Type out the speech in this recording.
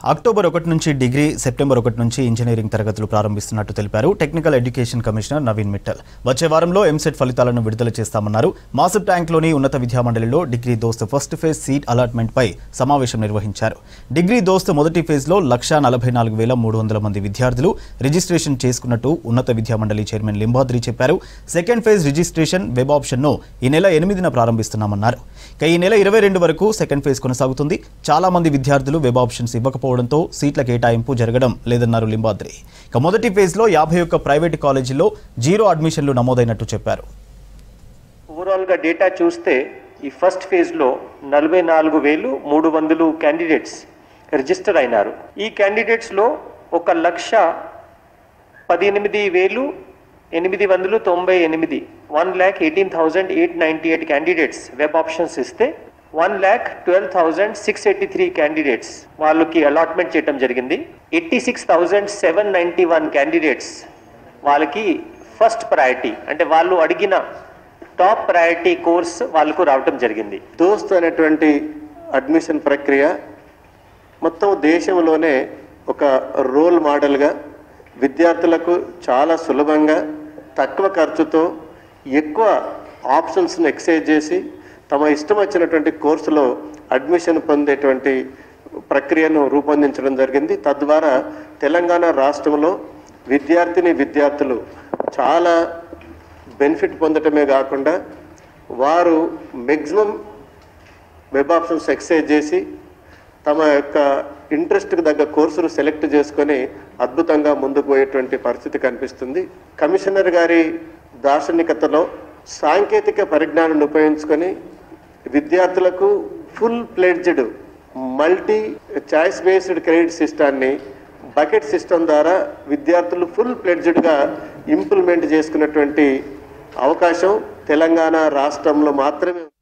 October ఒకటి నుంచి degree September ఒకటి నుంచి ఇంజనీరింగ్ తరగతులు ప్రారంభిస్తున్నట్టు తెలిపారు technical education commissioner Naveen Mittal వచ్చే వారంలో ఎంసెట్ ఫలితాలను విడుదల చేస్తామన్నారు మాసబ్ ట్యాంక్లోని ఉన్నత విద్యామండలిలో degree DOST first phase seat allotment పై సమావేశం నిర్వహించారు డిగ్రీ దోస్త్ మొదటి ఫేజ్లో లక్షా నలభై నాలుగు వేల మూడు వందల మంది విద్యార్థులు రిజిస్ట్రేషన్ చేసుకున్నట్టు ఉన్నత విద్యామండలి చైర్మన్ లింబాద్రి చెప్పారు సెకండ్ ఫేజ్ రిజిస్ట్రేషన్ వెబ్ ఆప్షన్ను ఈ నెల ఎనిమిదిన ప్రారంభిస్తున్నామన్నారు ఇక ఈ నెల ఇరవై రెండు వరకు సెకండ్ ఫేజ్ కొనసాగుతుంది చాలా మంది విద్యార్థులు వెబ్ ఆప్షన్స్ ఇవ్వకపోవడంతో సీట్ల కేటాయింపు జరగడం లేదన్నారు లింబాద్రి ఇక మొదటి ఫేజ్లో యాభై ఒక్క ప్రైవేటు కాలేజీల్లో జీరో అడ్మిషన్లు నమోదైనట్టు చెప్పారు ఓవరాల్గా డేటా చూస్తే ఈ ఫస్ట్ ఫేజ్లో నలభై నాలుగు వేలు మూడు వందలు క్యాండిడేట్స్ రిజిస్టర్ అయినారు ఈ క్యాండిడేట్స్లో ఒక లక్ష పద్దెనిమిది వేలు ఎనిమిది వందలు తొంభై ఎనిమిది one lakh eighteen thousand eight ninety eight candidates web options ఇస్తే one lakh twelve thousand six eighty three candidates వాళ్ళకి అలాట్మెంట్ చేయడం జరిగింది eighty six thousand seven ninety one candidates వాళ్ళకి ఫస్ట్ ప్రయారిటీ అంటే వాళ్ళు అడిగిన టాప్ ప్రయారిటీ కోర్స్ వాళ్ళకు రావటం జరిగింది దోస్త్ అనేటువంటి అడ్మిషన్ ప్రక్రియ మొత్తం దేశంలోనే ఒక రోల్ మోడల్గా విద్యార్థులకు చాలా సులభంగా తక్కువ ఖర్చుతో ఎక్కువ ఆప్షన్స్ని ఎక్సైజ్ చేసి తమ ఇష్టం వచ్చినటువంటి కోర్సులో అడ్మిషన్ పొందేటువంటి ప్రక్రియను రూపొందించడం జరిగింది తద్వారా తెలంగాణ రాష్ట్రంలో విద్యార్థిని విద్యార్థులు చాలా బెనిఫిట్ పొందటమే కాకుండా వారు మెక్సిమం వెబ్ ఆప్షన్స్ ఎక్సైజ్ చేసి తమ యొక్క ఇంట్రెస్ట్కి తగ్గ కోర్సును సెలెక్ట్ చేసుకొని అద్భుతంగా ముందుకు పోయేటువంటి పరిస్థితి కనిపిస్తుంది కమిషనర్ గారి దార్శనికతలో సాంకేతిక పరిజ్ఞానాన్ని ఉపయోగించుకొని విద్యార్థులకు full fledged multi choice based credit సిస్టాన్ని బకెట్ సిస్టమ్ ద్వారా విద్యార్థులు ఫుల్ ప్లెడ్జ్డ్గా ఇంప్లిమెంట్ చేసుకున్నటువంటి అవకాశం తెలంగాణ రాష్ట్రంలో మాత్రమే